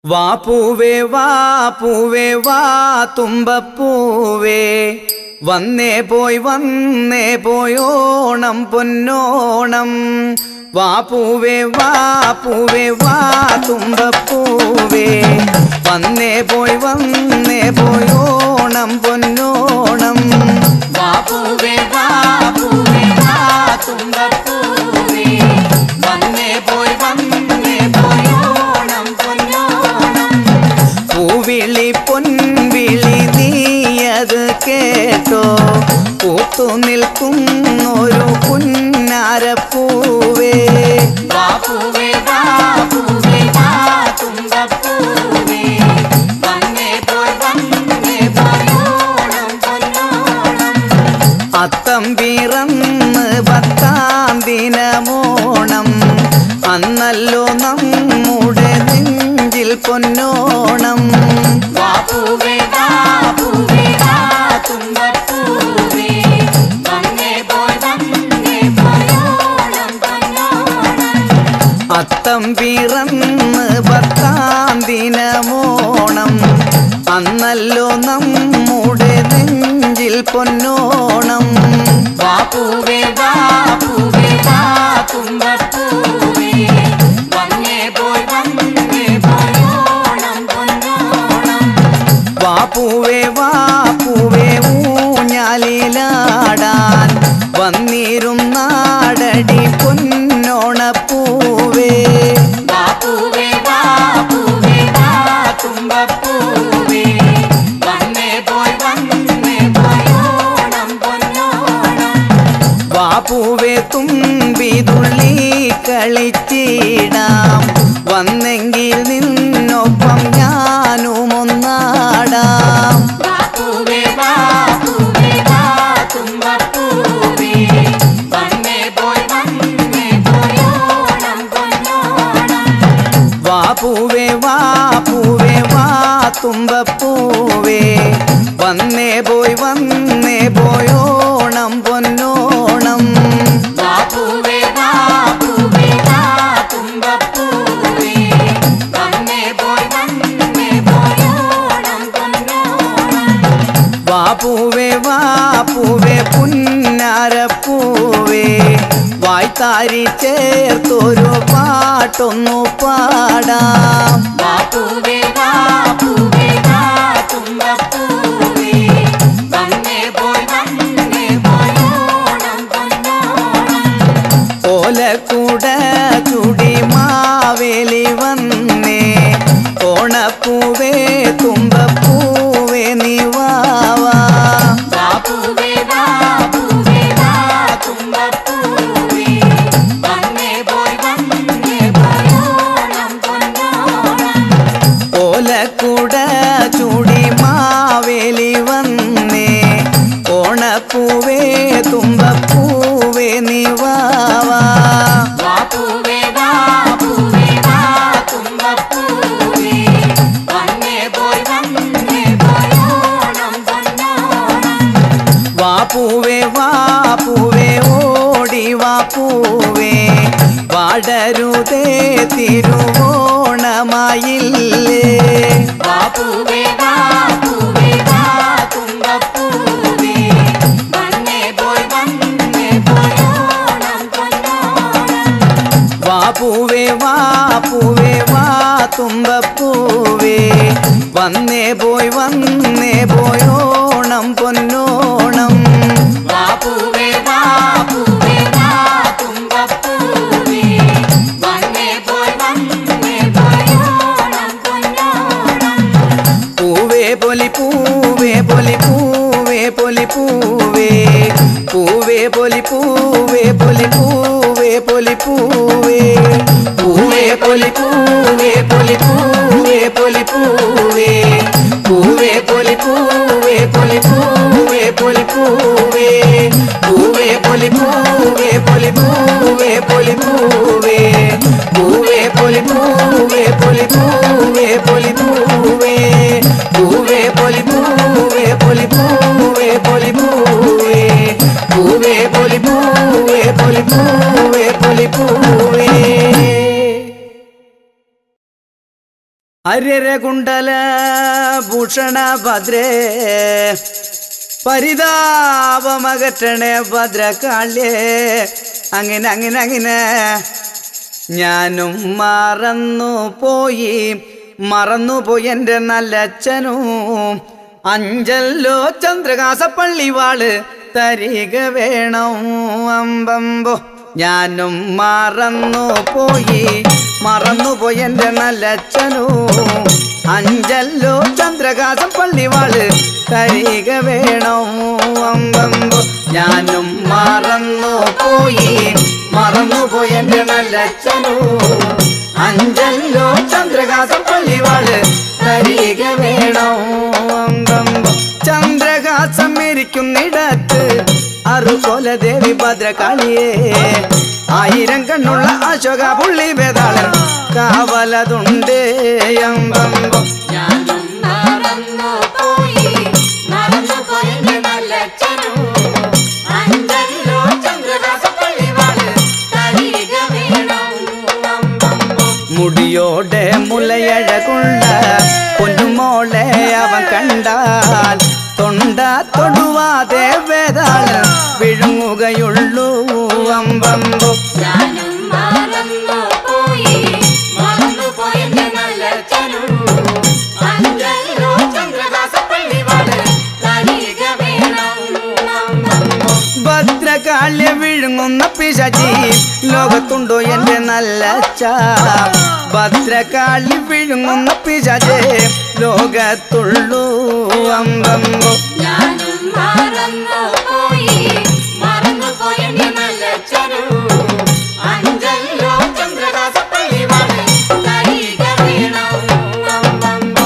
വാ പൂവേ വാ പൂവേ വാ തുമ്പപ്പൂവേ വന്നേ പോയി വന്നേ പോയോണം പൊന്നോണം വാ പൂവേ വാ പൂവേ വാ തുമ്പപ്പൂവേ വന്നേ പോയി വന്നേ പോയോണം പൊന്നോണം വാ പൂവേ വാ പൂവേ വാ തുമ്പപ്പൂവേ വന്നേ പോയി വന്നേ പോയോണം പൊന്നോണം പൂവിളി പൊൻവിളി നീയത് കേട്ടോ പൂത്തു നിൽക്കുന്നൊരു പുന്നാരപ്പൂവേ വാ പൂവേ വാ പൂവേ വാ തുമ്പപ്പൂവേ വന്നേ പോയി വന്നേ പോയോണം പൊന്നോണം അത്തം പിറന്ന് പത്താം ദിനമോണം അന്നല്ലോ നമ്മുടെ നെഞ്ചിൽ പൊന്നോണം വാപ്പൂവേ വാപ്പൂവേ വാ തുമ്പപ്പൂവേ വന്നേ പോയി വന്നേ പോയോണം പൊന്നോണം അത്തം പിറന്ന് പത്താം ദിനമോണം അന്നല്ലോ നമ്മുടെ നെഞ്ചിൽ പൊന്നോണം വാപ്പൂവേ വാപ്പൂവേ വാ തുമ്പപ്പൂവേ വന്നേ പോയി വന്നേ പോയോണം പൊന്നോണം വാപ്പൂവേ വാപ്പൂവേ ഊഞ്ഞാലിലാടാൻ വന്നിരും നാടടി പൊന്നോണപ്പൂവേ വാപ്പൂവേ വാപ്പൂവേ വാ തുമ്പപ്പൂവേ വന്നേ പോയി വന്നേ പോയോണം പൊന്നോണം വാപ്പൂവേ തുമ്പി തുള്ളി കളിച്ചിടാം വന്നെങ്കിൽ നിന്നൊപ്പം ഞാനും ഒന്നാടാം വാപ്പൂവേ വാപ്പൂവേ വാ തുമ്പപ്പൂവേ വന്നേ പോയി വന്നേ പോയോണം പൊന്നോണം വാപ്പൂവേ വാപ്പൂവേ വാ തുമ്പപ്പൂവേ വന്നേ പോയി വന്നേ പോയോണം പൊന്നോണം വാപ്പൂവേ വാപ്പൂവേ വാ തുമ്പപ്പൂവേ വന്നേ പോയി വന്നേ പോയോണം പൊന്നോണം വാപ്പൂവേ വാപ്പൂവേ പുന്നാരപ്പൂവേ വായ്ത്താരി ചേർത്തൊരു പാട്ടൊന്നു പാടാം വാപ്പൂവേ വാപ്പൂവേ വാ തുമ്പപ്പൂവേ വന്നേ പോയി വന്നേ പോയോണം പൊന്നോണം ഓലക്കൂട ചുടി മാവേലി വന്നേ ഓണപ്പൂവേ തുമ്പപ്പൂവേ നിവാവാ വാപ്പൂവേ വാപ്പൂവേ വാ തുമ്പപ്പൂവേ വന്നേ പോയി വന്നേ പോയോണം പൊന്നോണം ഓലക്കൂട ചൂടി മാവേലി വന്നേ ഓണപ്പൂവേ തുമ്പപ്പൂവേ നിവാവാ വാപ്പൂവേ വാപ്പൂവേ വാ തുമ്പപ്പൂവേ വന്നേ പോയി വന്നേ പോയോണം പൊന്നോണം വാപ്പൂവേ വാപ്പൂവേ ഓടി വാപ്പൂവേ വാടരുതേ തിരുവോണമായില്ലേ വാപ്പൂവേ വാപ്പൂവേ വാ തുമ്പപ്പൂവേ വന്നേ പോയി വന്നേ പോയോണം പൊന്നോണം വാപ്പൂവേ വാപ്പൂവേ വാ തുമ്പപ്പൂവേ വന്നേ പോയി വന്നേ പോയോണം പൊന്നോണം വാപ്പൂവേ വാപ്പൂവേ വാ തുമ്പപ്പൂവേ വന്നേ പോയി വന്നേ പോയോണം പൊന്നോണം പൂവേ പൊലി പൂവേ പൊലി പൂവേ പൊലി പൂവേ പൂവേ പൊലി പൂവേ പൊലി പൂവേ പൊലി പൂവേ പൂവേ പൊലി പൂവേ പൊലി പൂവേ പൊലി പൂവേ പൂവേ പൊലി പൂവേ പൊലി പൂവേ പൊലി പൂവേ പൂവേ പൊലി പൂവേ പൊലി പൂവേ പൊലി പൂവേ പൂവേ പൊലി പൂവേ പൊലി പൂവേ പൊലി പൂവേ പൂവേ പൊലി പൂവേ പൊലി പൂവേ പൊലി പൂവേ പൂവേ പൊലി പൂവേ പൊലി പൂവേ പൊലി പൂവേ അര്യരകുണ്ടല ഭൂഷണ ഭദ്രേ പരിതാപമകറ്റണേ ഭദ്രകാള്യേ അങ്ങനെ അങ്ങനെ അങ്ങനെ ഞാനും മറന്നു പോയി മറന്നുപോയി എൻ്റെ നല്ലച്ഛനും അഞ്ചല്ലോ ചന്ദ്രകാസപ്പള്ളി വാള് തരിക വേണം അമ്പമ്പോ ഞാനും മറന്നു പോയി മറന്നുപോയി എൻ്റെ നല്ലച്ഛനും അഞ്ചല്ലോ ചന്ദ്രകാസം പള്ളിവാള് തരിക വേണം അമ്പമ്പോ ഞാനും മറന്നു പോയി മറന്നുപോയി എൻ്റെ നല്ലച്ഛനും അഞ്ചല്ലോ ചന്ദ്രകാസം പള്ളിവാള് തരിക വേണം അമ്പമ്പോ ചന്ദ്രകാസം ഇരിക്കുന്നിടത്ത് അറുപോലെ ദേവി ഭദ്രകാളിയേ ആയിരം കണ്ണുള്ള അശോക പുള്ളി വേതാളൻ കാവലതുണ്ട് അമ്പമ്പോ ഞാനും മറന്നു പോയി മറന്നു പോയെന്റെ നല്ലച്ഛനും അഞ്ചല്ലോ ചന്ദ്രദാസപ്പള്ളി വാള് തരിക വേണം അമ്പമ്പോ മുടിയോടെ മുലയഴകുള്ള പൊന്നുമോളെ അവൻ കണ്ടാൽ തൊണ്ട തൊടുവാതെ വേതാളൻ വിഴുങ്ങുകയുള്ളൂ അമ്പമ്പോ ഞാനും മറന്നു പോയി മറന്നു പോയെന്റെ നല്ലച്ഛനും അഞ്ചല്ലോ ചന്ദ്രദാസപ്പള്ളി വാള് തരിക വേണം അമ്പമ്പോ ഭദ്രകാള്യ വിഴുങ്ങുന്ന പിശാചി ലോകത്തുണ്ടോ എന്റെ നല്ല ഭദ്രകാളി വിഴുങ്ങുന്ന പിശാചേ ലോകത്തുള്ളൂ അമ്പമ്പോ ഞാനും മറന്നു പോയി മറന്നു പോയെന്റെ നല്ലച്ഛനും അഞ്ചല്ലോ ചന്ദ്രദാസപ്പള്ളി വാള് തരിക വേണം അമ്പമ്പോ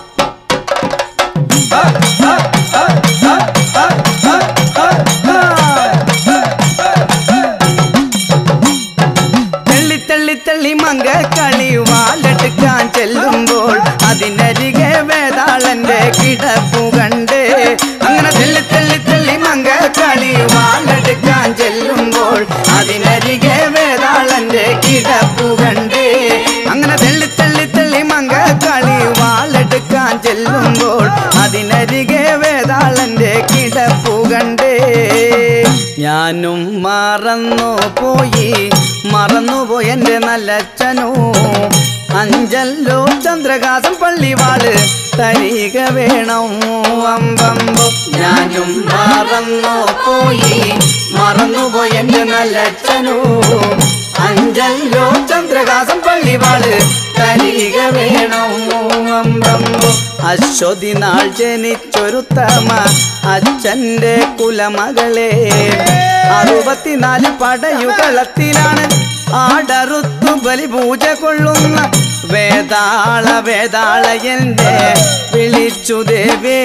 തള്ളി തള്ളി തള്ളി മങ്ക കളി വാലെടുക്കാൻ ചെല്ലുമ്പോൾ അതിനരികെ വേതാളന്റെ കിടപ്പു കണ്ട് അങ്ങനെ തള്ളി തള്ളി തള്ളി മങ്ക കളി വാലെടുക്കാൻ ചെല്ലുമ്പോൾ അതിനരികെ വേതാളന്റെ കിടപ്പു കണ്ട് അങ്ങനെ തള്ളി തള്ളി തള്ളി മങ്ക കളി വാലെടുക്കാൻ ചെല്ലുമ്പോൾ അതിനരികെ വേതാളന്റെ കിടപ്പു കണ്ടേ ഞാനും മറന്നു പോയി മറന്നുപോയി എൻ്റെ നല്ലച്ഛനോ അഞ്ചല്ലോ ചന്ദ്രകാസം പള്ളിവാള് തരിക വേണം അമ്പമ്പോ ഞാനും മറന്നു പോയി മറന്നുപോയി എൻ്റെ നല്ലച്ഛനോ അഞ്ചല്ലോ ചന്ദ്രകാസം പള്ളിവാള് തരിക വേണം അമ്പമ്പോ അശ്വതി നാൾ ജനിച്ചൊരുത്തമ അച്ഛന്റെ കുലമകളെ അറുപത്തിനാല് പടയുകളത്തിലാണ് ആടറുത്തു ബലിപൂജ കൊള്ളുന്ന വേതാള വേതാള എന്റെ വിളിച്ചു ദേവേ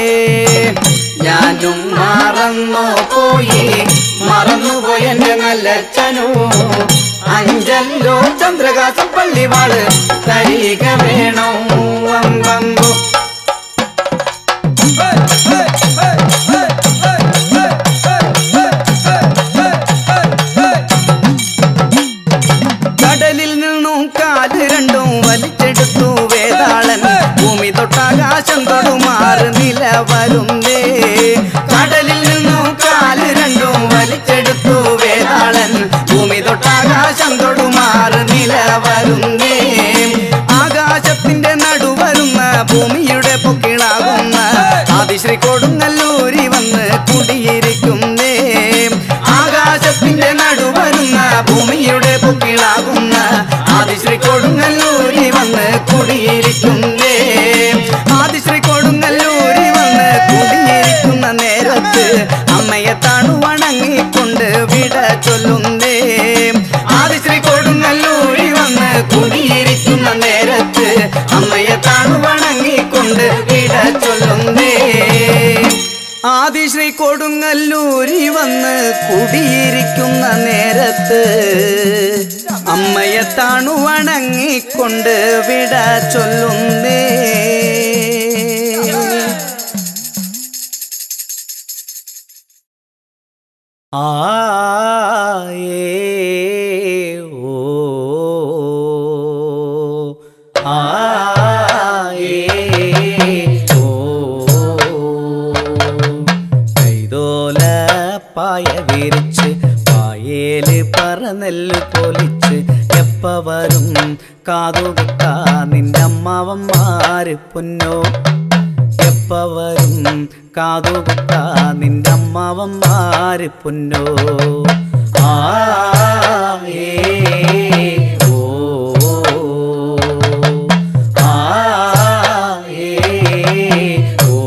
ഞാനും മറന്നു പോയി മറന്നുപോയി എന്റെ നല്ലച്ഛനോ അഞ്ചല്ലോ ചന്ദ്രകാസം പള്ളിവാള് തരിക വേണം അമ്പമ്പോ കടലിൽ നിന്നും കാല് രണ്ടും വലിച്ചെടുത്തു വേതാളൻ ഭൂമി തൊട്ടാകാശം തൊടുമാറ് നില വരുന്നേ കടലിൽ നിന്നും കാല് രണ്ടും വലിച്ചെടുത്തു വേതാളൻ ഭൂമി തൊട്ടാകാശം തൊടുമാറ് നില വരുന്നേ ആകാശത്തിന്റെ നടുവരുന്ന ഭൂമിയുടെ പൊക്കിളാകുന്ന ആദിശ്രീ കൊടുങ്ങല്ലൂരി വന്ന് കുടിയിരിക്കുന്നേ ആകാശത്തിന്റെ നടുവരുന്ന ഭൂമിയുടെ പൊക്കിളാകുന്ന ആദിശ്രീ കൊടുങ്ങല്ലൂരി വന്ന് കുടിയിരിക്കുന്നേ ആദിശ്രീ കൊടുങ്ങല്ലൂരി വന്ന് കുടിയിരിക്കുന്ന നേരത്ത് അമ്മയെ താണു വണങ്ങിക്കൊണ്ട് വിട ചൊല്ലുന്നേ ആദിശ്രീ കൊടുങ്ങല്ലൂരി വന്ന് കുടിയിരിക്കുന്ന നേരത്ത് അമ്മയെ താണു വണങ്ങിക്കൊണ്ട് വിട ചൊല്ലുന്നേ ആദിശ്രീ കൊടുങ്ങല്ലൂരി വന്ന് കുടിയിരിക്കുന്ന നേരത്ത് അമ്മയെ താണു വണങ്ങിക്കൊണ്ട് വിട ചൊല്ലുന്നേ ആയേ ഓ ആ നെല്ല് പൊലിച്ച് എപ്പ വരും കാതുകുത്ത നിന്റെ അമ്മാവന്മാര് പൊന്നോ എപ്പ വരും കാതുകുത്ത നിന്റെ അമ്മാവന്മാര് പൊന്നോ ആ ഏ ഓ ആ ഏ ഓ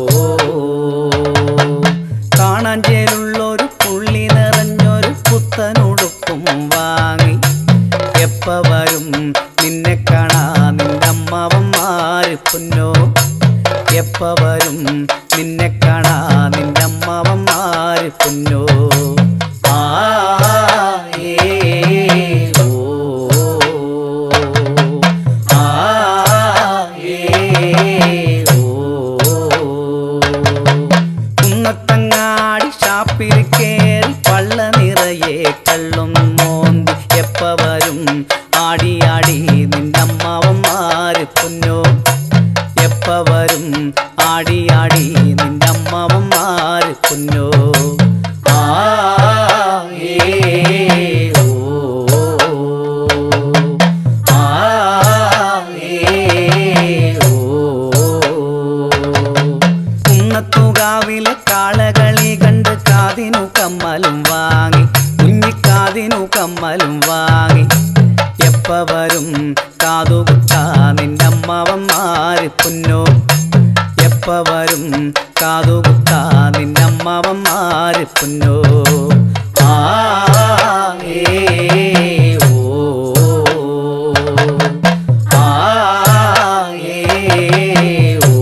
കാണാൻ ചേരുള്ളൊരു പുള്ളി നിറഞ്ഞൊരു പുത്തനുടുപ്പും വാങ്ങി എപ്പ വരും നിന്നെ കാണാ നിന്റെ അമ്മാവന്മാര് പൊന്നോ എപ്പ വരും നിന്നെ കാണാ നിന്റെ അമ്മാവന്മാര് പൊന്നോ ആ ഏ ഓ ആ ഏ ഓ കുന്നത്തങ്ങാടി ഷാപ്പിൽ കേറി പള്ള നിറയെ കള്ളും മോന്തി എപ്പ വരും ആടി ആടി നിന്റെ അമ്മാവന്മാര് പൊന്നോ എപ്പ വരും ആടി ആടി നിന്റെ അമ്മാവന്മാര് പൊന്നോ ആ ഏ ഓ ആ ഏ ഓ കുന്നത്തുകാവിലെ കാളകളി കണ്ട് കാതിനു കമ്മലും വാങ്ങി കുഞ്ഞിക്കാതിനു കമ്മലും വാങ്ങി എപ്പ വരും കാതുകുത്ത നിന്റെ അമ്മാവന്മാര് പൊന്നോ എപ്പ വരും കാതുകുത്ത നിന്റെ അമ്മാവന്മാര് പൊന്നോ ആ ഏ ഓ ആ ഏ ഓ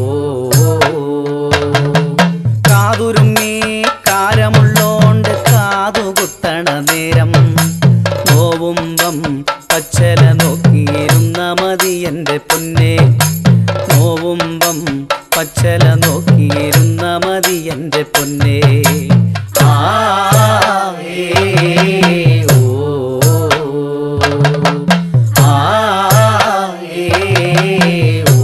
കാതുരുങ്ങി കാരമുള്ളോണ്ട് കാതുകുത്തണ നേരം നോവുമ്പം പച്ചല നോക്കിയിരുന്ന മതി എൻ്റെ പൊന്നെ നോവുമ്പം പച്ചല നോക്കിയിരുന്ന മതി എൻ്റെ പൊന്നെ ആ ഏ ഓ ആ ഏ ഓ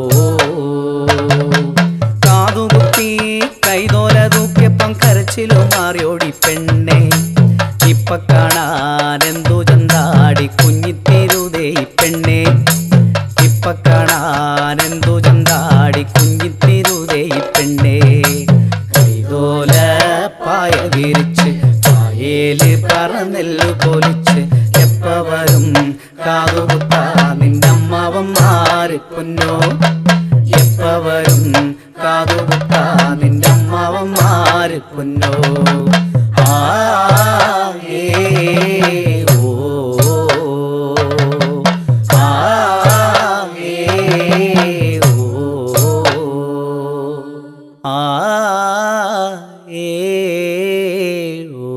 കാതുകുത്തി കൈതോല തൂക്കിയപ്പം കരച്ചിലും മാറിയോടി പെണ്ണെ ഇപ്പ കാണാൻ എന്തു ചന്താടി കുഞ്ഞിത്തിരുതേ പെണ്ണെ ഇപ്പ കാണാൻ എന്തു ചന്താടി കുഞ്ഞിത്തിരുതേ പെണ്ണെ കൈതോല പായ വിരിച്ച് പായേല് പറന്നെല്ലു പൊലിച്ച് എപ്പ വരും കാതുകുത്ത നിന്റെ അമ്മാവന്മാര് പൊന്നോ എപ്പ വരും കാതുകുത്ത നിന്റെ അമ്മാവന്മാര് പൊന്നോ ആ ഏ ഓ ആ ഏ ഓ ആ ഏ ഓ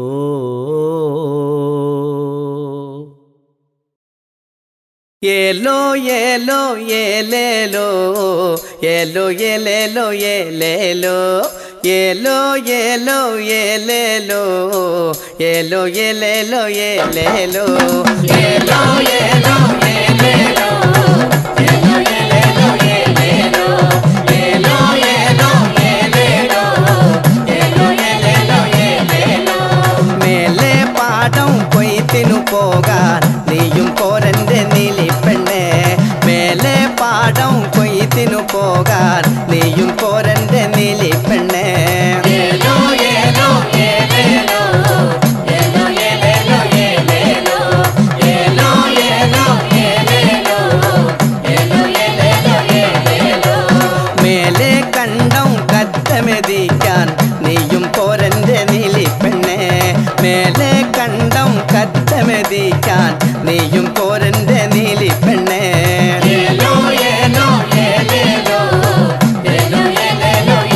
ഏലോ ഏലോ ഏലേലോ ഏലോ ഏലേലോ ഏലേലോ ഏലോ ഏലോ ഏലേലോ ഏലോ ഏലേലോ ഏലേലോ ഏലോ ഏലോ ഏലേലോ ഏലോ ഏലേലോ ഏലേലോ ഏലോ ഏലോ ഏലേലോ ഏലോ ഏലേലോ ഏലേലോ മേലെ പാടം കൊയ്ത്തിനു പോകാൻ നീയും പോരന്റെ നീലിപ്പെണ്ണെ മേലെ പാടം കൊയ്ത്തിനു പോകാൻ നീയും പോരന്റെ നീലിപ്പെണ്ണെ ഏലോ ഏലോ ഏലേലോ ഏലോ ഏലേലോ ഏലേലോ ഏലോ ഏലോ ഏലേലോ ഏലോ ഏലേലോ ഏലേലോ മേലെ കണ്ടം കറ്റമെതിക്കാൻ നീയും പോരന്റെ നീലിപ്പെണ്ണെ മേലെ കണ്ടം കറ്റമെതിക്കാൻ നീയും പോരന്റെ നീലിപ്പെണ്ണെ ഏലോ ഏലോ ഏലേലോ ഏലോ ഏലേലോ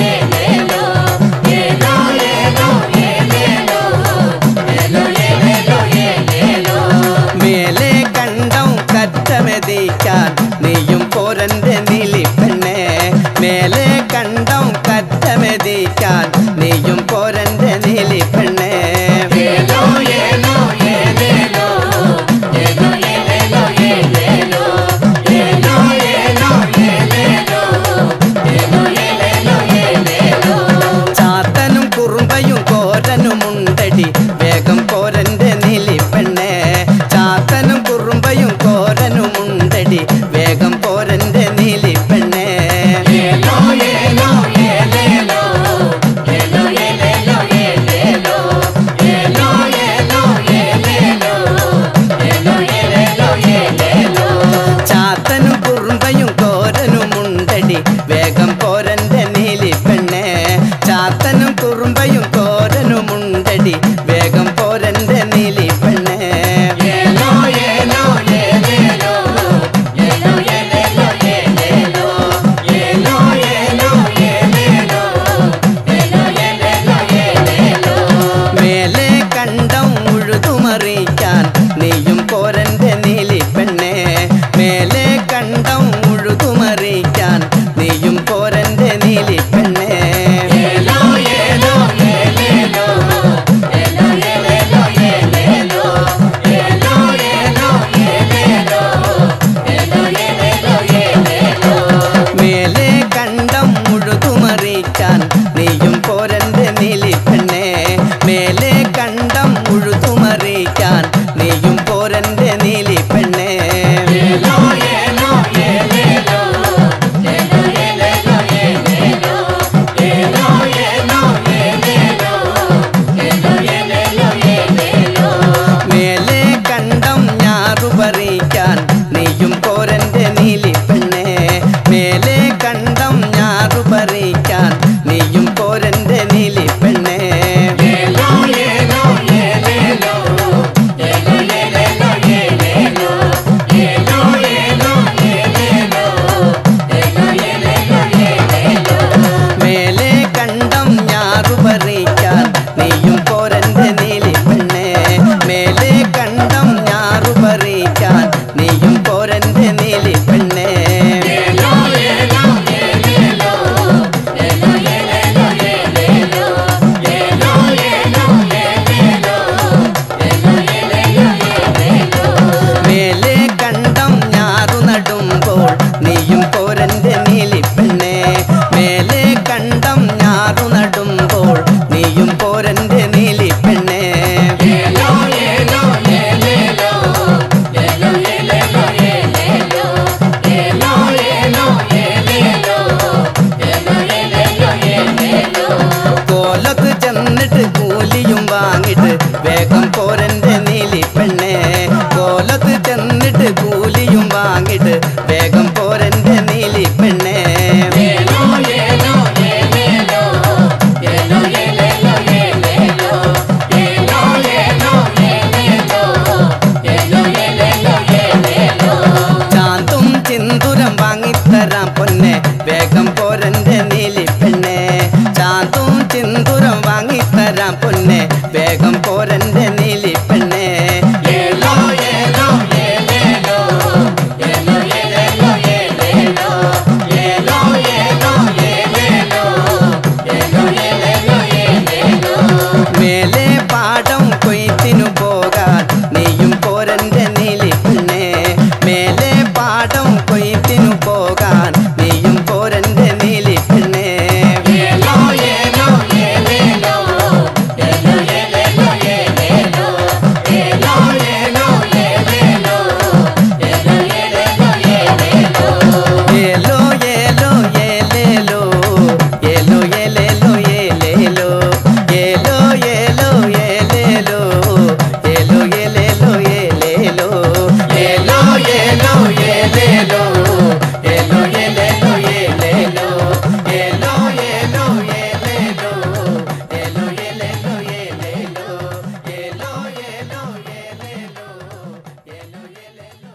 വാങ്ങിത്തരാം പൊന്നെ വേഗം പോരന്റെ നീലി പെണ്ണെ ചാന്തും ചിന്തുരം വാങ്ങിത്തരാം പൊന്നെ വേഗം പോരന്റെ നീലി പെണ്ണെ ഏലോ ഏലോ ഏലേലോ ഏലോ ഏലേലോ ഏലേലോ ഏലോ ഏലോ ഏലേലോ ഏലോ ഏലേലോ ഏലേലോ മേലെ പാടം കൊയ്ത്തിനു പോകാൻ നീയും പോരന്റെ നീലി പെണ്ണെ മേലെ പാടം കൊയ്ത്തിനു പോകാൻ നീയും പോരന്റെ നീലി പെണ്ണെ ഏലോ ഏലോ ഏലേലോ ഏലോ ഏലേലോ ഏലേലോ ഏലോ ഏലോ ഏലേലോ ഏലോ ഏലേലോ ഏലേലോ ഏലോ ഏലോ ഏലേലോ ഏലോ ഏലേലോ ഏലേലോ ഏലോ ഏലോ ഏലേലോ ഏലോ ഏലേലോ ഏലേലോ ഏലോ ഏലോ ഏലേലോ ഏലോ ഏലേലോ ഏലേലോ ഏലോ ഏലോ ഏലേലോ ഏലോ ഏലേലോ ഏലേലോ ഏലോ ഏലോ ഏലേലോ ഏലോ ഏലേലോ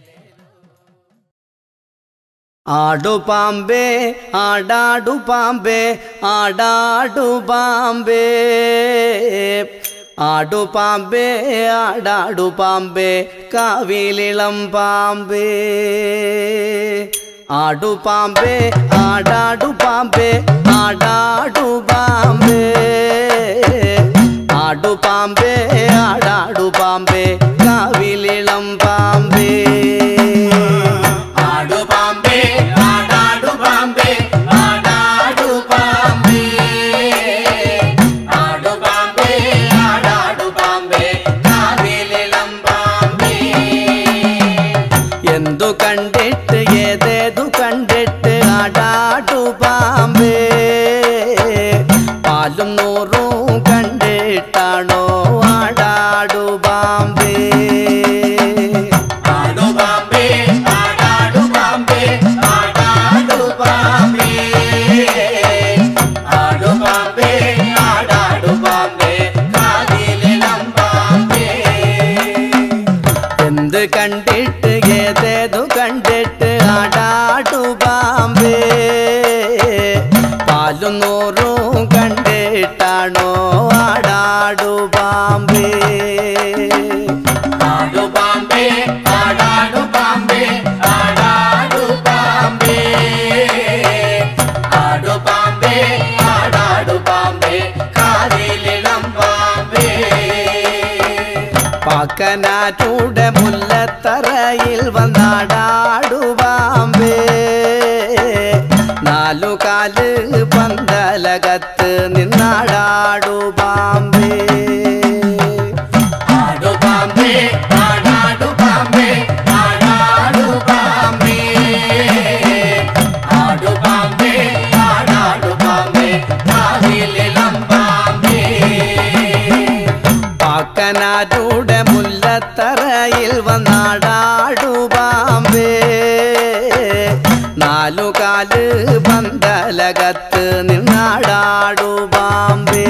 ആടു പാമ്പേ ആടാടു പാമ്പേ ആടാടു പാമ്പേ ആടു പാമ്പേ ആടാടു പാമ്പേ കാവിലിളം പാമ്പേ ആടു പാമ്പേ ആടാടു പാമ്പേ ആടാടു പാമ്പേ ആടു പാമ്പേ ആടാടു പാമ്പേ കാവിലിളം പാമ്പേ ആടു പാമ്പേ ആടാടു പാമ്പേ ആടാടു പാമ്പേ ആടു പാമ്പേ ആടാടു പാമ്പേ കാവിലിളം പാമ്പേ എന്തു കണ്ടിട്ട് ഏതേതു കണ്ടിട്ട് ആടാടു പാമ്പേ പാലും നൂറും കണ്ടിട്ടാണോ ആടാടു പാമ്പേ ആടു പാമ്പേ ആടാടു പാമ്പേ ആടാടു പാമ്പേ ആടു പാമ്പേ ആടാടു പാമ്പേ കാവിലിളം പാമ്പേ എന്ത് കണ്ടിട്ട് ഏതേതു കണ്ടിട്ട് ആടാടു പാമ്പേ പാലും നൂറും കണ്ടിട്ടാണോ ആടാടു പാമ്പേ ആടു പാമ്പേ ആടാടു പാമ്പേ ആടാടു പാമ്പേ ആടു പാമ്പേ ആടാടു പാമ്പേ കാവിലിളം പാമ്പേ പാക്കനാറ്റൂടെ മുല്ലത്തറയിൽ വന്നാടാടു പാമ്പേ നാലു കാല് പന്തലകത്ത് നിന്നാടാടു പാമ്പേ ആടു പാമ്പേ ആടാടു പാമ്പേ ആടാടു പാമ്പേ ആടു പാമ്പേ ആടാടു പാമ്പേ കാവിലിളം പാമ്പേ പാക്കനാറ്റൂടെ മുല്ലത്തറയിൽ വന്നാടാടു പാമ്പേ നാലു കാല് പന്തലകത്ത് നിന്നാടാടു പാമ്പേ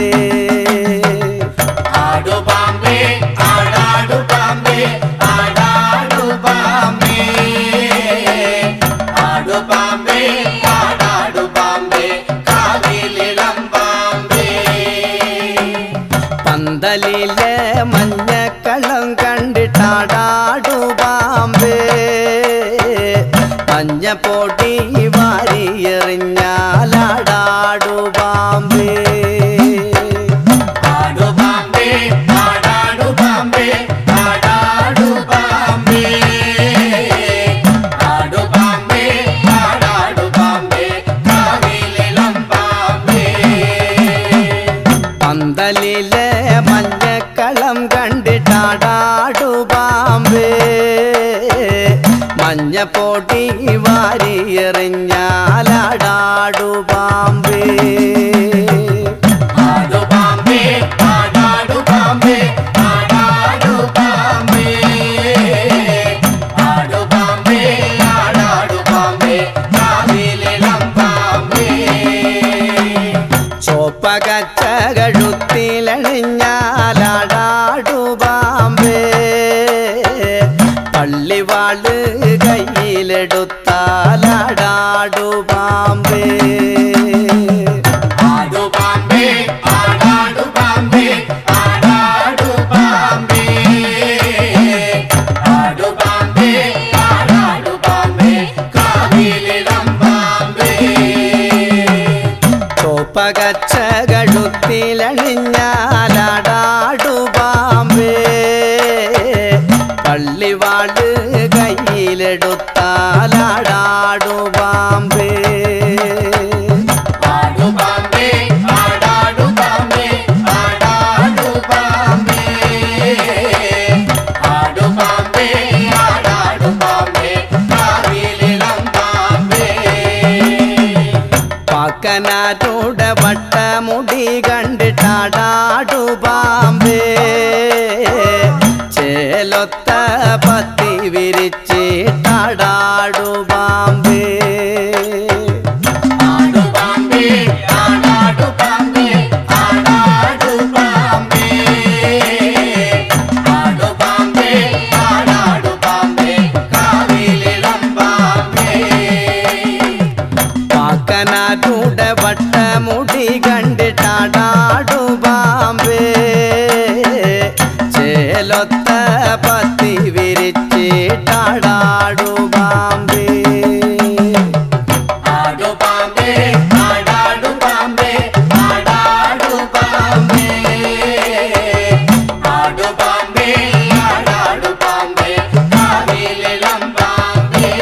ആടു പാമ്പേ ആടാടു പാമ്പേ ആടാടു പാമ്പേ ആടു പാമ്പേ ആടാടു പാമ്പേ കാവിലിളം പാമ്പേ പന്തലിലെ മഞ്ഞക്കളം കണ്ടിട്ടാടാടു പാമ്പേ മഞ്ഞ പൊടി വാരിയെറിഞ്ഞാലാടാടു പാമ്പേ ആടു പാമ്പേ ആടാടു പാമ്പേ ആടാടു പാമ്പേ ആടു പാമ്പേ ആടാടു പാമ്പേ കാവിലിളം പാമ്പേ പന്തലിലെ മഞ്ഞക്കളം കണ്ടിട്ടാടാടു പാമ്പേ മഞ്ഞ പൊടി വാരിയെറിഞ്ഞാലാടാടു പാമ്പേ ആടു പാമ്പേ ആടാടു പാമ്പേ ആടാടു പാമ്പേ ആടു പാമ്പേ ആടാടു പാമ്പേ കാവിലിളം പാമ്പേ ചോപ്പകച്ച കഴുത്തിലണിഞ്ഞാലാടാടു പാമ്പേ പള്ളിവാള് കയ്യിലെടുത്താലാടാ ആടാടു പാമ്പേ ആടു പാമ്പേ ആടാടു പാമ്പേ ആടാടു പാമ്പേ ആടു പാമ്പേ ആടാടു പാമ്പേ കാവിലിടം പാമ്പേ ചോപ്പകച്ചകഴുത്തിലണിഞ്ഞാലാടാടു പാമ്പേ പള്ളിവാട് കയ്യിലെടുത്താലാടാടു പാമ്പേ ആടു പാമ്പേ ആടാടു പാമ്പേ ആടാടു പാമ്പേ ആടു പാമ്പേ ആടാടു പാമ്പേ കാവിലിടം പാമ്പേ പാക്കനാരുടെ വട്ടമുടി കണ്ടിട്ടാടാടു പാമ്പേ ചേലൊത്ത പത്തി വിരിച്ചിട്ടാടാടു പാമ്പേ ആടു പാമ്പേ ആടാടു പാമ്പേ ആടാടു പാമ്പേ ആടു പാമ്പേ ആടാടു പാമ്പേ കാവിലിടം പാമ്പേ പാക്കനാരുടെ വട്ടമുടി കണ്ടിട്ടാടാടു പാമ്പേ ചേലൊത്ത പത്തി വിരിച്ചിട്ടാടാടു പാമ്പേ ആടു പാമ്പേ ആടാടു പാമ്പേ ആടാടു പാമ്പേ ആടു പാമ്പേ ആടാടു പാമ്പേ കാവിലിടം പാമ്പേ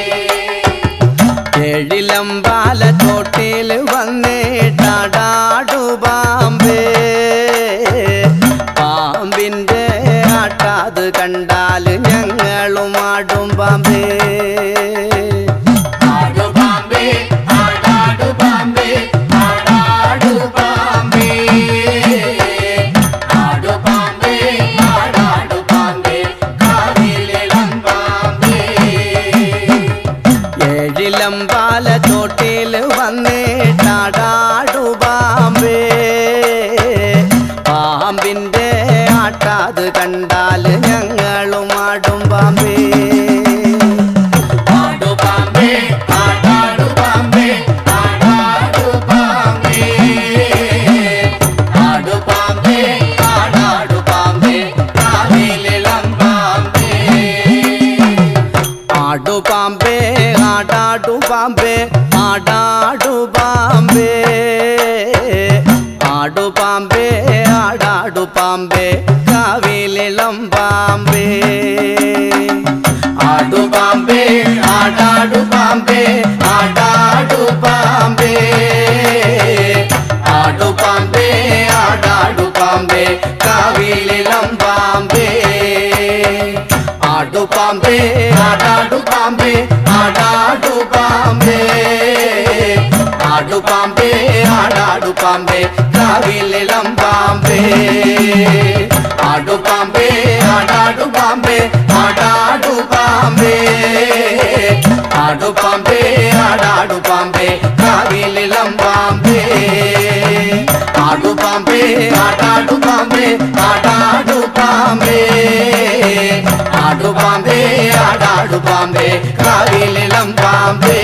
എഴിലമ്പാല ചോട്ടിൽ വന്നിട്ടാടാടു പാമ്പേ പാമ്പിൻ്റെ ആട്ടാത് കണ്ടാൽ ഞങ്ങളും ആടും പാമ്പേ ആടു പാമ്പേ ആടാടു പാമ്പേ ആടാടു പാമ്പേ ആടു പാമ്പേ ആടാടു പാമ്പേ കാവിലിടം പാമ്പേ ഏഴിലമ്പാല ചോട്ടിൽ വന്നിട്ടാടാടു പാമ്പേ പാമ്പിൻ്റെ ആട്ടാത് കണ്ടാൽ ഞങ്ങളും ആടും പാമ്പേ ആടു പാമ്പേ ആടാടു പാമ്പേ ആടാടു പാമ്പേ ആടു പാമ്പേ ആടാടു പാമ്പേ കാവിലിടം പാമ്പേ ആടു പാമ്പേ ആടാടു പാമ്പേ ആടാടു പാമ്പേ ആടു പാമ്പേ ആടാടു പാമ്പേ കാവിലിളം പാമ്പേ ആടു പാമ്പേ ആടാടു പാമ്പേ ആടാടു പാമ്പേ ആടു പാമ്പേ ആടാടു പാമ്പേ കാവിലിളം പാമ്പേ ആടു പാമ്പേ ആടാടു പാമ്പേ ആടാടു പാമ്പേ ആടു പാമ്പേ ആടാടു പാമ്പേ കാവിലിളം പാമ്പേ ആടു പാമ്പേ ആടാടു പാമ്പേ ആടാടു പാമ്പേ ആടു പാമ്പേ ആടാടു പാമ്പേ കാവിലിളം പാമ്പേ ആടു പാമ്പേ ആടാടു പാമ്പേ ആടാടു പാമ്പേ ആടു പാമ്പേ ആടാടു പാമ്പേ കാവിലിളം പാമ്പേ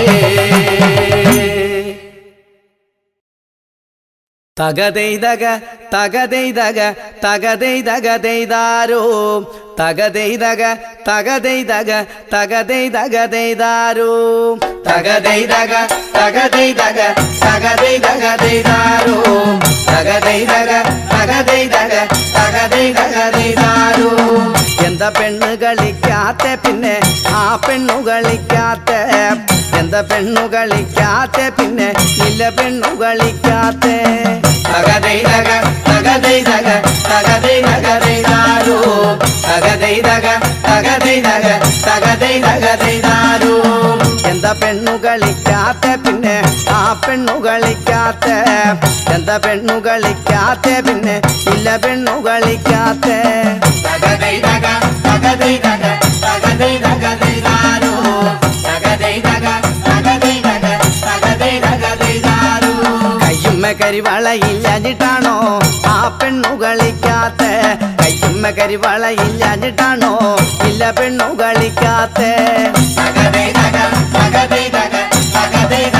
തകതെയ്തക തകതെയ്തക തകതെയ്തകതെയ്താരോ തകതെയ്തക തകതെയ്തക തകതെയ്തകതെയ്താരോ തകതെയ്തക തകതെയ്തക തകതെയ്തകതെയ്താരോ തകതെയ്തക തകതെയ്തക തകതെയ്തകതെയ്താരോ എന്താ പെണ്ണ് കളിക്കാത്ത പിന്നെ ആ പെണ്ണു കളിക്കാത്ത എന്താ പെണ്ണു കളിക്കാത്ത പിന്നെ ഇല്ല പെണ്ണു കളിക്കാത്ത തകതെയ്തക തകതെയ്തക തകതെയ്തകതെയ്താരോ തകതെയ്തക തകതെയ്തക തകതെയ്തകതെയ്താരോ എന്താ പെണ്ണു കളിക്കാത്ത പിന്നെ ആ പെണ്ണു കളിക്കാത്ത എന്താ പെണ്ണു കളിക്കാത്ത പിന്നെ ഇല്ല പെണ്ണു കളിക്കാത്ത തകതൈതക തകതൈതക തകതൈതകതൈതാരോ തകതൈതക തകതൈതക തകതൈതകതൈതാരോ കയ്യുമ്മ കരിവളയില്ലാഞ്ഞിട്ടാണോ ആ പെണ്ണു കളിക്കാത്ത കയ്യുമ്മ കരിവളയില്ലാഞ്ഞിട്ടാണോ ഇല്ല പെണ്ണു കളിക്കാത്ത തകതൈതക തകതൈതക തകതൈതക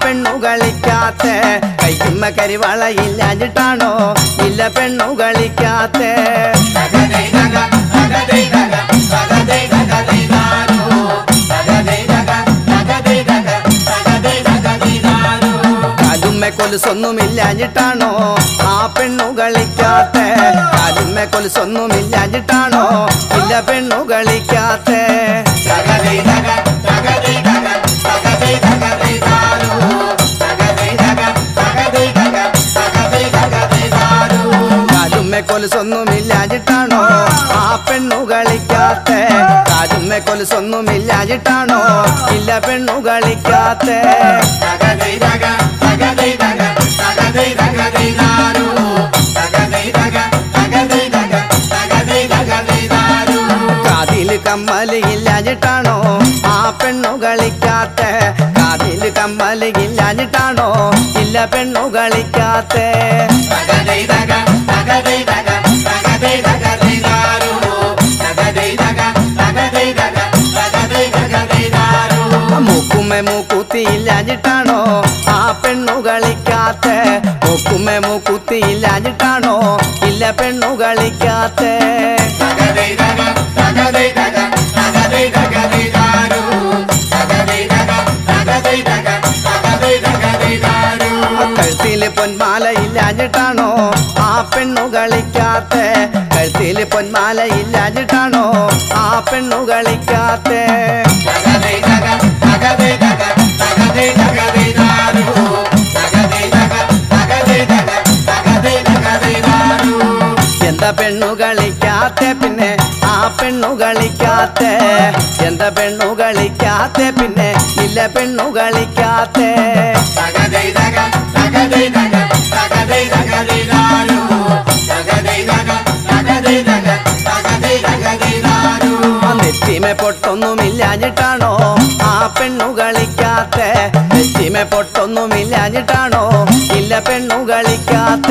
പെണ്ണു കളിക്കാത്ത കൈക്കുമ്മ കരിവളയില്ലാഞ്ഞിട്ടാണോ ഇല്ല പെണ്ണു കളിക്കാത്ത തകതൈ തക തകതൈ തക തകതൈ തകതൈ താരോ തകതൈ തക തകതൈ തക തകതൈ തകതൈ താരോ കാലുമ്മ കൊലുസൊന്നുമില്ലാഞ്ഞിട്ടാണോ ആ പെണ്ണു കളിക്കാത്ത കാലുമ്മ കൊലുസൊന്നുമില്ലാഞ്ഞിട്ടാണോ ഇല്ല പെണ്ണു കളിക്കാത്ത തകതൈ തക തകതൈ തക തകതൈ തകതൈ താരോ തകതൈ തക തകതൈ തക തകതൈ തകതൈ താരോ കാലുമ്മ കൊലുസൊന്നുമില്ലാഞ്ഞിട്ടാണോ ആ പെണ്ണു കളിക്കാത്ത കാലുമ്മ കൊലുസൊന്നുമില്ലാഞ്ഞിട്ടാണോ ഇല്ല പെണ്ണു കളിക്കാത്ത തകതൈ തക തകതൈ തക തകതൈ തകതൈ താരോ തകതൈ തക തകതൈ തക തകതൈ തകതൈ താരോ കാതില് കമ്മല് ഇല്ലാഞ്ഞിട്ടാണോ ആ പെണ്ണു കളിക്കാത്ത കാതില് കമ്മല് ഇല്ലാഞ്ഞിട്ടാണോ ഇല്ല പെണ്ണു കളിക്കാത്ത തകതൈ തക തകതൈ തക തകതൈ തകതൈ താരോ തകതൈ തക തകതൈ തക തകതൈ തകതൈ താരോ മൂക്കുമ്മ മൂക്കുത്തി ഇല്ലാഞ്ഞിട്ടാണോ ആ പെണ്ണു കളിക്കാത്ത മൂക്കുമ്മ മൂക്കുത്തി ഇല്ലാഞ്ഞിട്ടാണോ ഇല്ല പെണ്ണു കളിക്കാത്ത തകതൈ തക തകതൈ തക തകതൈ തകതൈ താരോ തകതൈ തക തകതൈ തക തകതൈ തകതൈ താരോ കഴുത്തില് പൊന്മാല ഇല്ലാഞ്ഞിട്ടാണോ ആ പെണ്ണു കളിക്കാത്ത കഴുത്തില് പൊന്മാല ഇല്ലാഞ്ഞിട്ടാണോ ആ പെണ്ണു കളിക്കാത്ത തകതൈ തക തകതൈ തക തകതൈ തകതൈ താരോ തകതൈ തക തകതൈ തക തകതൈ തകതൈ താരോ എന്താ പെണ്ണു കളിക്കാത്ത പിന്നെ ആ പെണ്ണു കളിക്കാത്ത എന്താ പെണ്ണു കളിക്കാത്ത പിന്നെ ഇല്ല പെണ്ണു കളിക്കാത്ത തകതൈ തക തകതൈ തക തകതൈ തകതൈ താരോ തകതൈ തക തകതൈ തക തകതൈ തകതൈ താരോ നെറ്റിമെ പൊട്ടൊന്നുമില്ലാഞ്ഞിട്ടാണോ ആ പെണ്ണു കളിക്കാത്ത നെറ്റിമെ പൊട്ടൊന്നുമില്ലാഞ്ഞിട്ടാണോ ഇല്ല പെണ്ണു കളിക്കാത്ത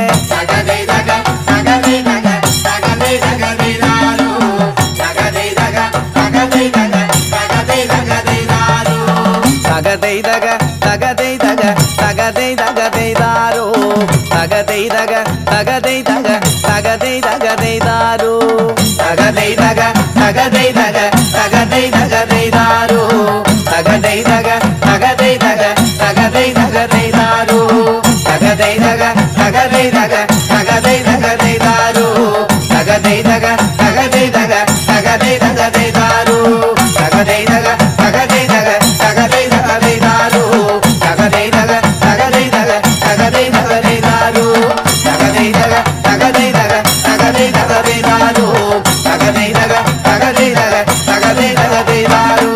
തകതൈ തക തകതൈ തക തകതൈ തകതൈ താരോ തകതൈ തക തകതൈ തക തകതൈ തകതൈ താരോ തകതൈതക തകതൈതക തകതൈതകതൈതാരോ തകതൈതക തകതൈതക തകതൈതകതൈതാരോ തകതൈതക തകതൈതക തകതൈതകതൈതാരോ തകതൈതക തകതൈതക തകതൈതകതൈതാരോ തകതൈതക തകതൈതക തകതൈതകതൈതാരോ തകതൈതക തകതൈതക തകതൈതകതൈതാരോ തകതൈതക തകതൈതക തകതൈതകതൈതാരോ തകതൈതക തകതൈതക തകതൈതകതൈതാരോ തകതൈതക തകതൈതക തകതൈതകതൈതാരോ തകതൈതക തകതൈതക തകതൈതകതൈതാരോ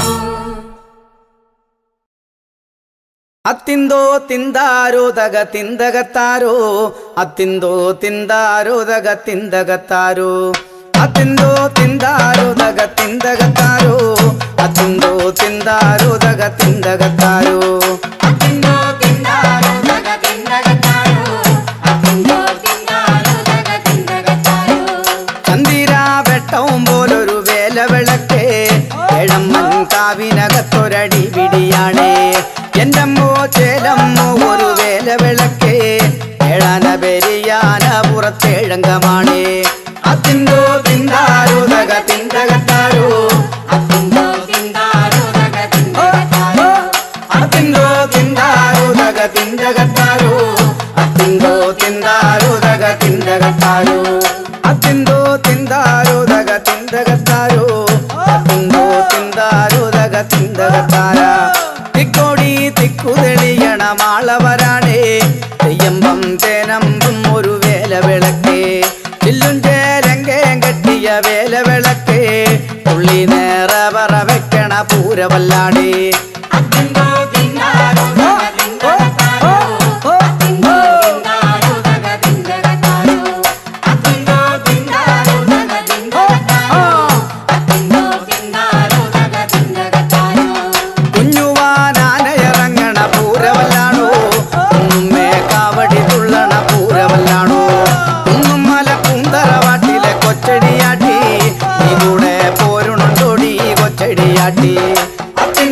അത്തിന്തോ തിന്താരോ തക തിന്തകത്താരോ അത്തിന്തോ തിന്താരോ തക തിന്തകത്താരോ അത്തിന്തോ തിന്താരോ തക തിന്തകത്താരോ അത്തിന്തോ തിന്താരോ തക തിന്തകത്താരോ അത്തിന്തോ തിന്താരോ തക തിന്തകത്താരോ അത്തിന്തോ തിന്താരോ തക തിന്തകത്താരോ ചന്ദിര വെട്ടവും പോലൊരു വേല വിളക്കേ ഏഴമ്മൻ കാവിനകത്തൊരടി പിടിയാണേ എന്റമ്മോ ചേലമ്മോ ഒരു വേല വിളക്കേ ഏഴാന പെരിയാന പുറത്തേഴങ്കമാണേ അത്തിന്തോ തിന്താരോ തക തിന്തകത്താരോ അത്തിന്തോ തിന്താരോ തക തിന്തകത്താരോ അത്തിന്തോ തിന്താരോ തക തിന്തകത്താരോ അത്തിന്തോ തിന്താരോ തക തിന്തകത്താരോ അത്തിന്തോ തിന്താരോ തക തിന്തകത്താരോ അത്തിന്തോ തിന്താരോ തക തിന്തകത്താര തിക്കോടി തിക്കുതെളിയണ മാളവരാണേ തെയ്യമ്പം തേനമ്പും ഒരു വേല വിളക്കേ ചില്ലും ചേരങ്കേം കെട്ടിയ വേല വിളക്കേ തുള്ളി നേറ പറ വെക്കണ പൂരവല്ലാടേ അത്തിന്തോ തിന്താരോ തക തിന്തകത്താരോ അത്തിന്തോ തിന്താരോ തക തിന്തകത്താരോ അത്തിന്തോ തിന്താരോ തക തിന്തകത്താരോ അത്തിന്തോ തിന്താരോ തക തിന്തകത്താരോ കുഞ്ഞുവാനാനയിറങ്ങണ പൂരവല്ലാണോ കുന്നുമ്മേ കാവടി തുള്ളണ പൂരവല്ലാണോ കുന്നും മല കുന്തറവാട്ടിലെ കൊച്ചടിയാട്ടി നീ കൂടെ പോരുണുണ്ടോടി കൊച്ചടിയാട്ടി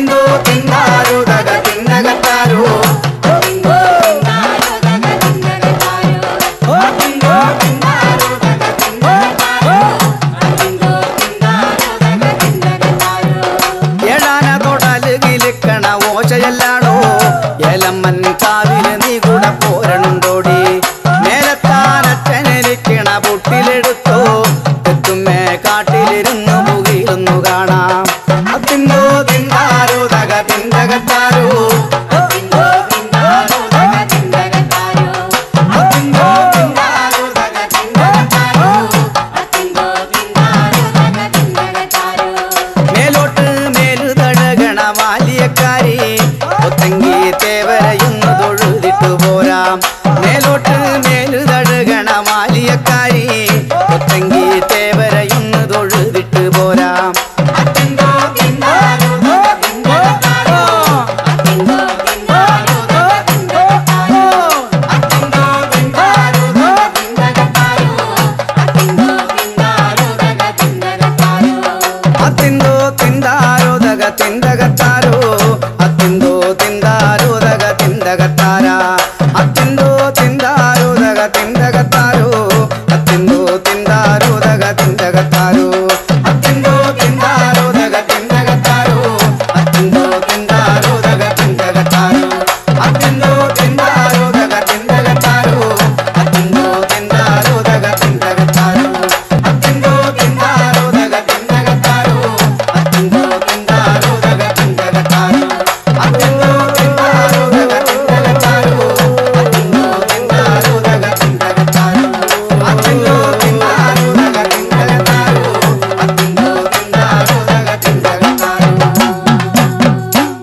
കൂട്ടിലെടുത്തോ തെത്തുമ്മേ കാട്ടിലിരുന്നു മുകിലൊന്നു കാണാം അത്തിന്തോ തിന്താരോ തക തിന്തകത്താരോ തിന്തോ തിന്താരോ തക തിന്തകത്താരോ അത്തിന്തോ തിന്താരോ തക തിന്തകത്താരോ തിന്തോ തിന്താരോ തക തിന്തകത്താരോ മേലോട്ട് മേലു തടകണ വാലിയക്കാരി ഒത്തങ്കി തേവരയുന്നു തൊഴുതിട്ടു പോരാം മേലോട്ട് മേലു തടകണ വാലിയക്കാരി ഒത്തങ്കി തേവരയുന്നു തൊഴുതിട്ടു പോരാം തിന്തോ തിന്താരോ തക തിന്തകത്താരോ തിന്തോ തിന്താരോ തക തിന്തകത്താരോ തിന്തോ തിന്താരോ തക തിന്തകത്താരോ തിന്തോ തിന്താരോ തക തിന്തകത്താരോ അത്തിന്തോ തിന്താരോദക തിന്തകത്താരോ അത്തിന്തോ തിന്താരോദക തിന്തകത്താര അത്തിന്തോ തിന്താരോദക തിന്തകത്താരോ അത്തിന്തോ തിന്താരോദക തിന്തകത്താരോ അത്തിന്തോ തിന്താരോദക തിന്തകത്താരോ അത്തിന്തോ തിന്താരോദക തിന്തകത്താരോ അത്തിന്തോ തിന്താരോദക തിന്തകത്താരോ അത്തിന്തോ തിന്താരോദക തിന്തകത്താരോ അത്തിന്തോ തിന്താരോദക തിന്തകത്താരോ അത്തിന്തോ തിന്താരോദക തിന്തകത്താരോ അത്തിന്തോ തിന്താരോദക തിന്തകത്താരോ അത്തിന്തോ തിന്താരോദക തിന്തകത്താരോ അത്തിന്തോ തിന്താരോദക തിന്തകത്താരോ അത്തിന്തോ തിന്താരോദക തിന്തകത്താരോ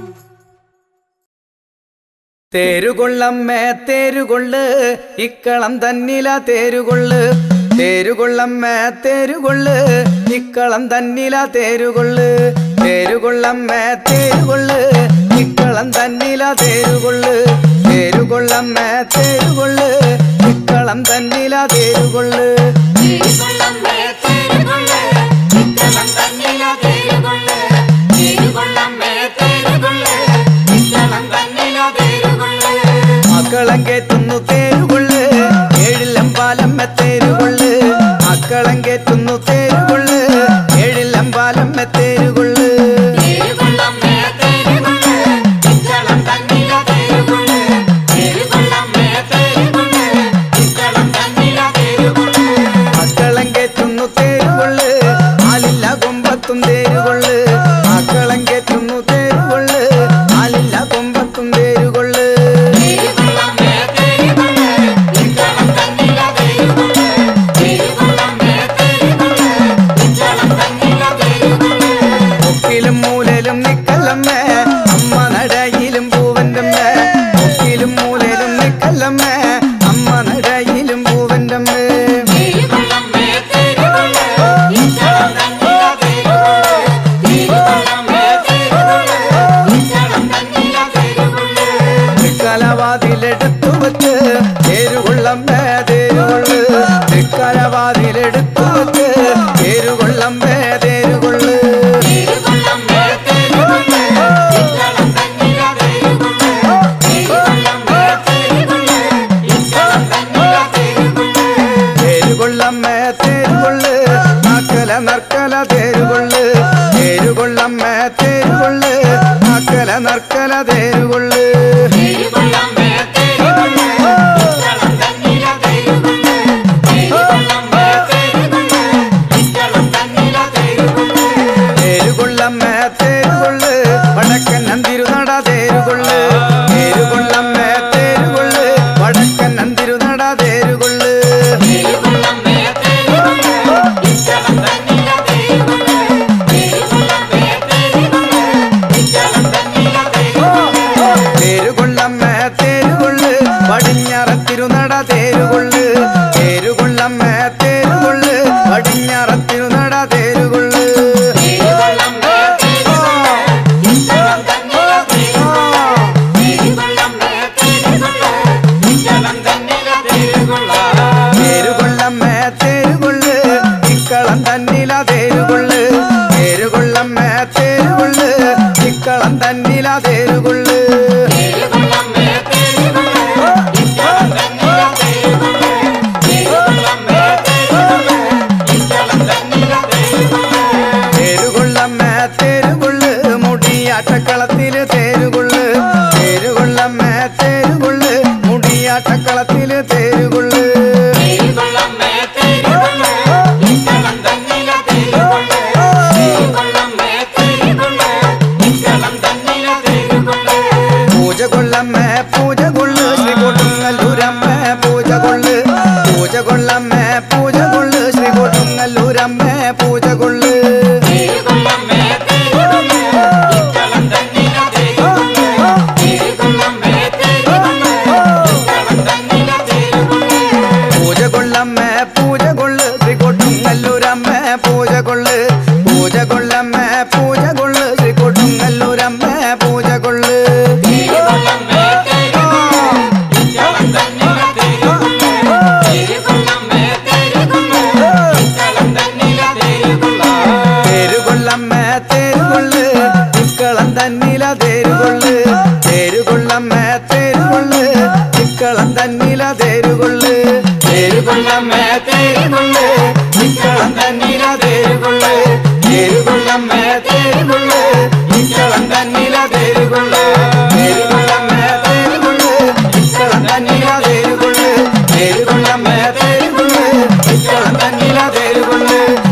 തേരുകൊള്ളമ്മേ തേരുകൊള്ള് ഇക്കളം തന്നില തേരുകൊള്ള് തേരുകൊള്ളമ്മേ തേരുകൊള്ള് ഇക്കളം തന്നില തേരുകൊള്ള് തേരുകൊള്ളമ്മേ തേരുകൊള്ള് ഇക്കളം തന്നില തേരുകൊള്ള് തേരുകൊള്ളമ്മേ തേരുകൊള്ള് ഇക്കളം തന്നില തേരുകൊള്ള് തേരുകൊള്ളമ്മേ തേരുകൊള്ള് ഇക്കളം തന്നില തേരുകൊള്ള് തേരുകൊള്ളമ്മേ തേരുകൊള്ള് ഇക്കളം തന്നില തേരുകൊള്ള് മക്കളെ കേറ്റുന്നു തേരുകൊള്ള് ഏഴിലം പാലമ്മ തേരുകൊള്ള് മക്കളെ കേറ്റുന്നു തേരുകൊള്ള് ഏഴിലം പാലമ്മ തേരുകൊള്ള് തേരുകൊള്ളമ്മേ തേരുകൊള്ള് ഇക്കളം തന്നില തേരുകൊള്ള് തേരുകൊള്ളമ്മേ തേരുകൊള്ള് ഇക്കളം തന്നില തേരുകൊള്ള് മക്കളെ കേറ്റുന്നു തേരുകൊള്ള് ആലില്ല കൊമ്പത്തും തേരുകൊള്ള് മക്കളെ കേറ്റുന്നു തേരുകൊള്ള് ആലില്ല കൊമ്പത്തും തേരുകൊള്ള് തേരുകൊള്ളമ്മേ തേരുകൊള്ള് ഇക്കളം തന്നില തേരുകൊള്ള് തേരുകൊള്ളമ്മേ തേരുകൊള്ള് ഇക്കളം തന്നില തേരുകൊള്ള് മുക്കിലും മൂലയിലും നിക്കല്ലമ്മേ അമ്മ നടയിലും പൂവൻ്റമ്മേ മുക്കിലും മൂലയിലും നിക്കല്ലമ്മേ അമ്മ നടയിലും പൂവൻ്റമ്മേ തേരുകൊള്ളമ്മേ തേരുകൊള്ള് ഇക്കളം തന്നില തേരുകൊള്ള് തേരുകൊള്ളമ്മേ തേരുകൊള്ള് ഇക്കളം തന്നില തേരുകൊള്ള് തൃക്കലവാതിലെടുത്തു വെച്ച് തേരുകൊള്ളമ്മേ തേരുകൊള്ള് തൃക്കലവാതിലെടുത്തു വെച്ച് തേരുകൊള്ളമ്മേ തേരുകൊള്ള് തേരുകൊള്ളമ്മേ തേരുകൊള്ള് ഇക്കളം തന്നില തേരുകൊള്ള് തേരുകൊള്ളമ്മേ തേരുകൊള്ള് ഇക്കളം തന്നില തേരുകൊള്ള് തേരുകൊള്ളമ്മേ തേരുകൊള്ള് നാക്കല നർക്കല തേരുകൊള്ള് തേരുകൊള്ളമ്മേ തേരുകൊള്ള് നാക്കല നർക്കല തേരുകൊള്ള് തേരുകൊള്ളമ്മേ തേരുകൊള്ള് ഇക്കളം തന്നില തേരുകൊള്ള് തേരുകൊള്ളമ്മേ തേരുകൊള്ള് ഇക്കളം തന്നില തേരുകൊള്ള് തേരുകൊള്ളമ്മേ തേരുകൊള്ള് വടക്കൻ നന്തിരുനട തേരുകൊള്ള് തേരുകൊള്ളമ്മേ തേരുകൊള്ള് വടക്കൻ നന്തിരുനട തേരുകൊള്ള് തേരുകൊള്ളമ്മേ തേരുകൊള്ള് ഇക്കളം തന്നില തേരുകൊള്ള് തേരുകൊള്ളമ്മേ തേരുകൊള്ള് ഇക്കളം തന്നില തേരുകൊള്ള് നല്ലൂരമ്മേ പൂജ കൊള്ളു തേരുകൊള്ളമ്മേ തേരുകൊള്ളേ ഇക്കളം തന്നില തേരുകൊള്ളേ തേരുകൊള്ളമ്മേ തേരുകൊള്ളേ ഇക്കളം തന്നില തേരുകൊള്ളേ പൂജ കൊള്ളമ്മേ പൂജ കൊള്ളു ശ്രീകൊട്ടും നല്ലൂരമ്മേ പൂജ കൊള്ളു പൂജ കൊള്ളമ്മേ പൂജ കൊള്ളു ശ്രീകൊട്ടും നല്ലൂരമ്മേ പൂജ കൊള്ളു തേരുകൊള്ളമ്മേ തേരുകൊള്ളേ ഇക്കളം തന്നില തേരുകൊള്ളേ തേരുകൊള്ളമ്മേ തേരുകൊള്ളേ ഇക്കളം തന്നില തേരുകൊള്ളേ തേരുകൊള്ളമ്മേ തേരുകൊള്ളു ഇക്കളം തന്നില തേരുകൊള്ളു തേരുകൊള്ളമ്മേ തേരുകൊള്ളു ഇക്കളം തന്നില തേരുകൊള്ളു തേരുകൊള്ളമ്മേ തേരുകൊള്ളു ഇക്കളം തന്നില തേരുകൊള്ളു തേരുകൊള്ളമ്മേ തേരുകൊള്ളു ഇക്കളം തന്നില തേരുകൊള്ളു തേരുകൊള്ളമ്മേ തേരുകൊള്ളു ഇക്കളം തന്നില തേരുകൊള്ളു തേരുകൊള്ളമ്മേ തേരുകൊള്ളു ഇക്കളം തന്നില തേരുകൊള്ളു